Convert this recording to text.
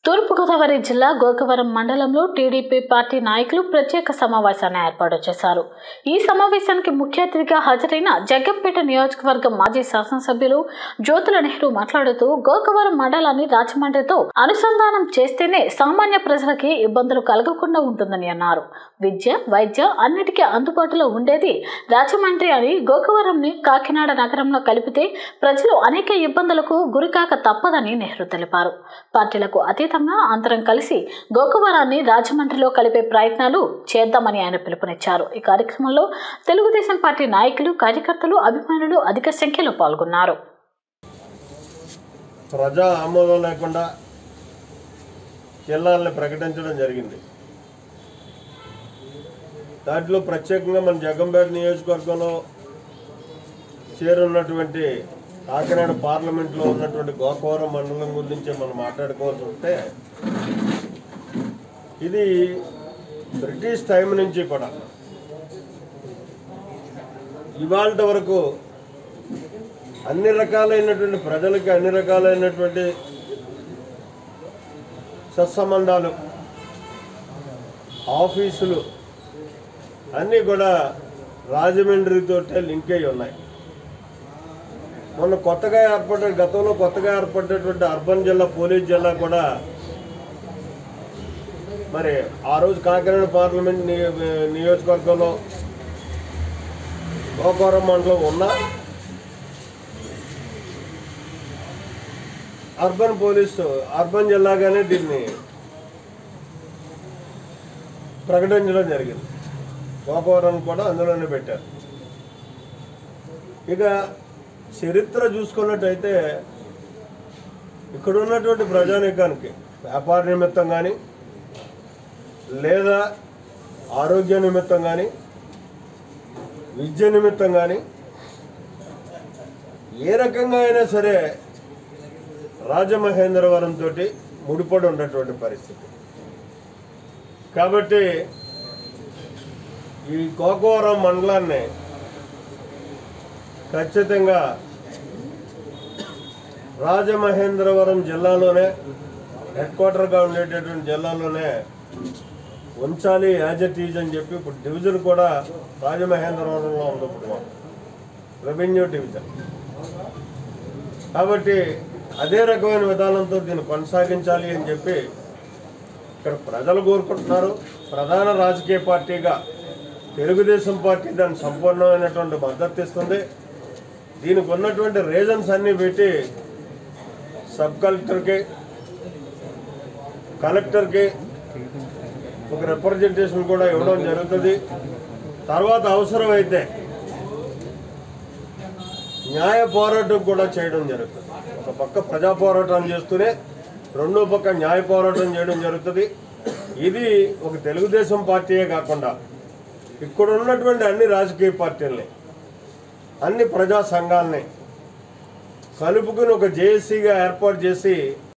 తూర్పుగోదావరి జిల్లా గోకవరం మండలంలో TDP party నాయకులు ప్రత్యేక సమావేశాన్ని ఏర్పాటు చేశారు ఈ సమావేశానికి ముఖ్య అతిథిగా హాజరైన జగ్గంపేట నియోజకవర్గం మాజీ శాసనసభ్యులు జ్యోతుల నెహ్రూ మాట్లాడుతూ గోకవరం మండలాన్ని రాజమండ్రితో అనుసంధానం చేస్తేనే సామాన్య ప్రజలకి ఇబ్బందులు కలగకుండా ఉంటుందని అన్నారు విద్య వైద్య అన్నిటికీ అందుబాటులో ఉండేది రాజమండ్రి అని గోకవరంని కాకినాడ నగరంలో కలిపితే ప్రజలు అనేక ఇబ్బందులకు గురికాక తప్పదని నెహ్రూ తెలిపారు పార్టీలకు అతీతంగా అందరం కలిసి గోకవరాన్ని రాజమండ్రిలో కలిపే ప్రయత్నాలు చేద్దామని ఆయన పిలుపునిచ్చారు ఈ కార్యక్రమంలో తెలుగుదేశం పార్టీ నాయకులు కార్యకర్తలు అభిమానులు అధిక సంఖ్యలో పాల్గొన్నారు ప్రజా ఆమోదం లేకుండా జిల్లాలను ప్రకటించడం జరిగింది దాంట్లో ప్రత్యేకంగా మన జగంపేట నియోజకవర్గంలో చేరున్నటువంటి కాకినాడ పార్లమెంట్లో ఉన్నటువంటి గోకవరం మండలం గురించి మనం మాట్లాడుకోవాల్సి వస్తే ఇది బ్రిటిష్ టైం నుంచి కూడా ఇవాళ వరకు అన్ని రకాలైనటువంటి ప్రజలకి అన్ని రకాలైనటువంటి సత్సంబంధాలు ఆఫీసులు అన్నీ కూడా రాజమండ్రితో లింక్ అయి ఉన్నాయి మొన్న కొత్తగా ఏర్పడ్డ గతంలో కొత్తగా ఏర్పడినటువంటి అర్బన్ జిల్లా పోలీస్ జిల్లా కూడా మరి ఆ రోజు కాకినాడ పార్లమెంట్ నియో- నియోజకవర్గంలో గోకవరం మండలం ఉన్నా అర్బన్ పోలీసు అర్బన్ జిల్లాగానే దీన్ని ప్రకటించడం జరిగింది గోపవరం కూడా అందులోనే పెట్టారు ఇక చరిత్ర చూసుకున్నట్టయితే ఇక్కడ ఉన్నటువంటి ప్రజానీకానికి వ్యాపార నిమిత్తం కానీ లేదా ఆరోగ్య నిమిత్తం కానీ విద్య నిమిత్తం కానీ ఏ రకంగా అయినా సరే రాజమహేంద్రవరం తోటి ముడిపడి ఉన్నటువంటి పరిస్థితి కాబట్టి ఈ గోకవరం మండలాన్ని ఖచ్చితంగా రాజమహేంద్రవరం జిల్లాలోనే హెడ్ క్వార్టర్గా ఉండేటటువంటి జిల్లాలోనే ఉంచాలి యాజ్ ఎ టీజ్ అని చెప్పి ఇప్పుడు డివిజన్ కూడా రాజమహేంద్రవరంలో ఉంది ఇప్పుడు మాకు రెవెన్యూ డివిజన్ కాబట్టి అదే రకమైన విధానంతో దీన్ని కొనసాగించాలి అని చెప్పి ఇక్కడ ప్రజలు కోరుకుంటున్నారు ప్రధాన రాజకీయ పార్టీగా తెలుగుదేశం పార్టీ దానికి సంపూర్ణమైనటువంటి మద్దతు ఇస్తుంది దీనికి ఉన్నటువంటి రీజన్స్ అన్నీ పెట్టి సబ్ కలెక్టర్కి కలెక్టర్కి ఒక రిప్రజెంటేషన్ కూడా ఇవ్వడం జరుగుతుంది తర్వాత అవసరమైతే న్యాయ పోరాటం కూడా చేయడం జరుగుతుంది ఒక పక్క ప్రజా పోరాటం చేస్తూనే రెండో పక్క న్యాయ పోరాటం చేయడం జరుగుతుంది ఇది ఒక తెలుగుదేశం పార్టీయే కాకుండా ఇక్కడ ఉన్నటువంటి అన్ని రాజకీయ పార్టీల్ని అన్ని ప్రజా సంఘాలని కలుపుకుని ఒక జేఏసీగా ఏర్పాటు చేసి